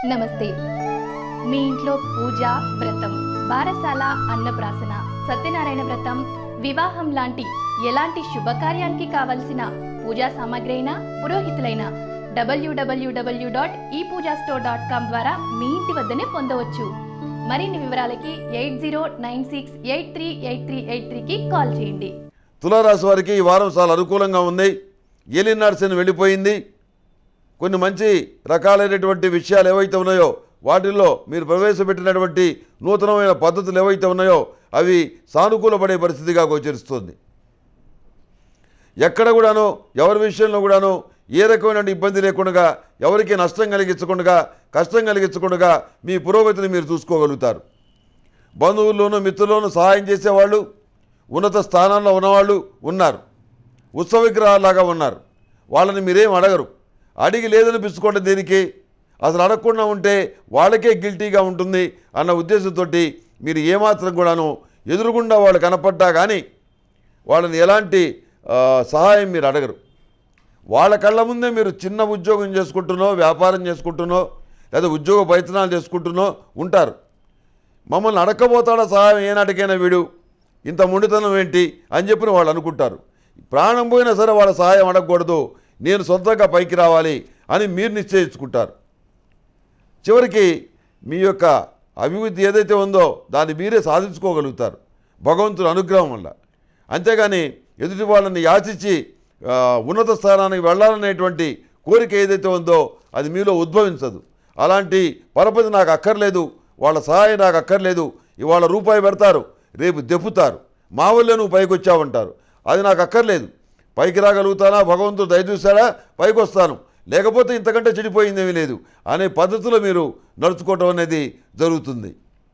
నమస్తే మీ ఇంట్లో పూజ వ్రతం బారసాల అన్నప్రాసన సత్యనారాయణ వ్రతం వివాహం లాంటి ఎలాంటి శుభకార్యానికి కావలసిన పూజా సామాగ్రి అయినా పురోహితులైన డబ్ల్యూడబ్ల్యూడబ్ల్యూ డాట్ ఈ పూజా స్టోర్ డాట్ కామ్ ద్వారా మీ ఇంటి వద్దనే పొందవచ్చు మరిన్ని వివరాలకి eight zero nine six eight three eight three eight త్రీకి కాల్ చేయండి తులారాశి వారికి ఈ వారం చాలా అనుకూలంగా ఉంది ఏలినాడు శని వెళ్ళిపోయింది కొన్ని మంచి రకాలైనటువంటి విషయాలు ఏవైతే ఉన్నాయో వాటిల్లో మీరు ప్రవేశపెట్టినటువంటి నూతనమైన పద్ధతులు ఏవైతే ఉన్నాయో అవి సానుకూలపడే పరిస్థితిగా గోచరిస్తుంది ఎక్కడ కూడాను ఎవరి విషయంలో కూడాను ఏ రకమైన ఇబ్బంది లేకుండా ఎవరికి నష్టం కలిగించకుండా కష్టం కలిగించకుండా మీ పురోగతిని మీరు చూసుకోగలుగుతారు బంధువుల్లోనూ మిత్రుల్లోనూ సహాయం చేసేవాళ్ళు ఉన్నత స్థానాల్లో ఉన్నవాళ్ళు ఉన్నారు ఉత్సవ విగ్రహాలాగా ఉన్నారు వాళ్ళని మీరేం అడగరు అడిగి లేదనిపించుకోవడం దేనికి అసలు అడగకుండా ఉంటే వాళ్ళకే గిల్టీగా ఉంటుంది అన్న ఉద్దేశంతో మీరు ఏమాత్రం కూడాను ఎదురుగుండా వాళ్ళు కనపడ్డా కానీ వాళ్ళని ఎలాంటి ఆ, సహాయం మీరు అడగరు వాళ్ళ కళ్ళ ముందే మీరు చిన్న ఉద్యోగం చేసుకుంటున్నో వ్యాపారం చేసుకుంటున్నో లేదా ఉద్యోగ ప్రయత్నాలు చేసుకుంటున్నో ఉంటారు మమ్మల్ని అడగకపోతాడా సహాయం ఏనాటికైనా వీడు ఇంత మొండితనం ఏంటి అని చెప్పి వాళ్ళు అనుకుంటారు ప్రాణం పోయినా సరే వాళ్ళ సహాయం అడగకూడదు నేను సొంతంగా పైకి రావాలి అని మీరు నిశ్చయించుకుంటారు చివరికి మీ యొక్క అభివృద్ధి ఏదైతే ఉందో దాన్ని మీరే సాధించుకోగలుగుతారు భగవంతుని అనుగ్రహం వల్ల అంతేగాని ఎదుటి వాళ్ళని యాచించి ఆ, ఉన్నత స్థానానికి వెళ్ళాలనేటువంటి కోరిక ఏదైతే ఉందో అది మీలో ఉద్భవించదు అలాంటి పరపతి నాకు అక్కర్లేదు వాళ్ళ సహాయం నాకు అక్కర్లేదు ఇవాళ రూపాయి పెడతారు రేపు దెప్పుతారు మా వల్లే నువ్వు పైకి వచ్చావంటారు అది నాకు అక్కర్లేదు పైకి రాగలుగుతానా భగవంతుడు దయ చూశాడా పైకి వస్తాను లేకపోతే ఇంతకంటే చెడిపోయిందేమీ లేదు అనే పద్ధతిలో మీరు నడుచుకోవటం అనేది జరుగుతుంది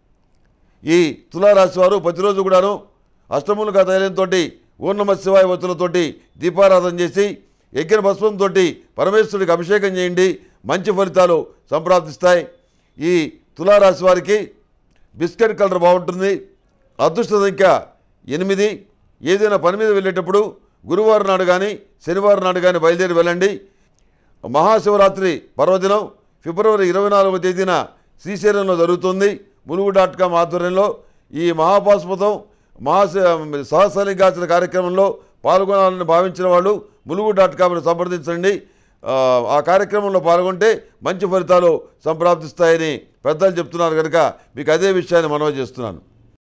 ఈ తులారాశి వారు ప్రతిరోజు కూడాను అష్టములుగా తైలంతో ఓం నమ శివాయ వత్తులతోటి దీపారాధన చేసి యజ్ఞ భస్మంతో పరమేశ్వరుడికి అభిషేకం చేయండి మంచి ఫలితాలు సంప్రాప్తిస్తాయి ఈ తులారాశి వారికి బిస్కెట్ కలర్ బాగుంటుంది అదృష్ట సంఖ్య ఎనిమిది ఏదైనా పని మీద వెళ్ళేటప్పుడు గురువారం నాడు కానీ శనివారం నాడు కానీ బయలుదేరి వెళ్ళండి మహాశివరాత్రి పర్వదినం ఫిబ్రవరి ఇరవై నాలుగవ తేదీన శ్రీశైలంలో జరుగుతుంది ములుగు డాట్ కామ్ ఆధ్వర్యంలో ఈ మహాపాస్పతం మహా సహసలింగాచన కార్యక్రమంలో పాల్గొనాలని భావించిన వాళ్ళు ములుగు డాట్ కామ్ను సంప్రదించండి ఆ, ఆ కార్యక్రమంలో పాల్గొంటే మంచి ఫలితాలు సంప్రాప్తిస్తాయని పెద్దలు చెప్తున్నారు కనుక మీకు అదే విషయాన్ని మనవి చేస్తున్నాను